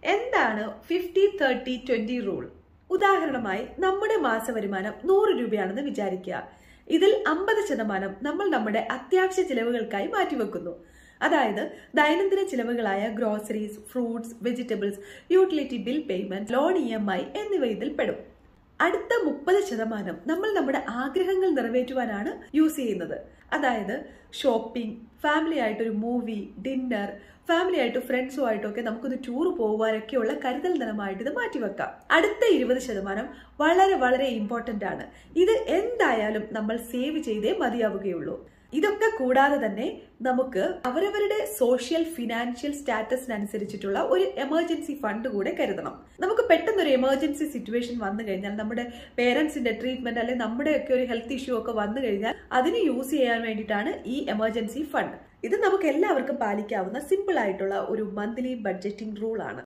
എന്താണ് fifty thirty twenty rule ഉദാഹരണമായി നമ്മുടെ മാസ വരുമാനം നൂറ് രൂപയാണെന്ന് വിചാരിക്കുക ഇതിൽ അമ്പത് ശതമാനം നമ്മൾ നമ്മുടെ അത്യാവശ്യ ചിലവുകൾക്കായി മാറ്റിവെക്കുന്നു അതായത് ദൈനംദിന ചിലവുകളായ groceries fruits vegetables utility bill payment loan E M I എന്നിവ ഇതിൽ പെടും അടുത്ത മുപ്പത് ശതമാനം നമ്മൾ നമ്മുടെ ആഗ്രഹങ്ങൾ നിറവേറ്റുവാനാണ് യൂസ് ചെയ്യുന്നത് അതായത് ഷോപ്പിംഗ് ഫാമിലി ആയിട്ടൊരു മൂവി ഡിന്നർ ഫാമിലി ആയിട്ട് ഫ്രണ്ട്സും ആയിട്ടൊക്കെ നമുക്കൊന്ന് ടൂർ പോകുവാനൊക്കെയുള്ള കരുതൽ ധനമായിട്ട് ഇത് മാറ്റിവെക്കാം അടുത്ത ഇരുപത് ശതമാനം വളരെ വളരെ ഇമ്പോർട്ടന്റ് ആണ് ഇത് എന്തായാലും നമ്മൾ സേവ് ചെയ്തേ മതിയാവുകയുള്ളൂ ഇതൊക്കെ കൂടാതെ തന്നെ നമുക്ക് അവരവരുടെ സോഷ്യൽ ഫിനാൻഷ്യൽ സ്റ്റാറ്റസിനനുസരിച്ചിട്ടുള്ള ഒരു എമർജൻസി ഫണ്ട് കൂടെ കരുതണം നമുക്ക് പെട്ടെന്ന് ഒരു എമർജൻസി സിറ്റുവേഷൻ വന്നു കഴിഞ്ഞാൽ നമ്മുടെ പേരൻസിന്റെ ട്രീറ്റ്മെന്റ് അല്ലെങ്കിൽ നമ്മുടെയൊക്കെ ഒരു ഹെൽത്ത് ഇഷ്യൂ ഒക്കെ വന്നു കഴിഞ്ഞാൽ അതിന് യൂസ് ചെയ്യാൻ വേണ്ടിയിട്ടാണ് ഈ എമർജൻസി ഫണ്ട് ഇത് നമുക്ക് എല്ലാവർക്കും പാലിക്കാവുന്ന സിമ്പിൾ ആയിട്ടുള്ള ഒരു മന്ത്ലി ബഡ്ജറ്റിംഗ് റൂൾ ആണ്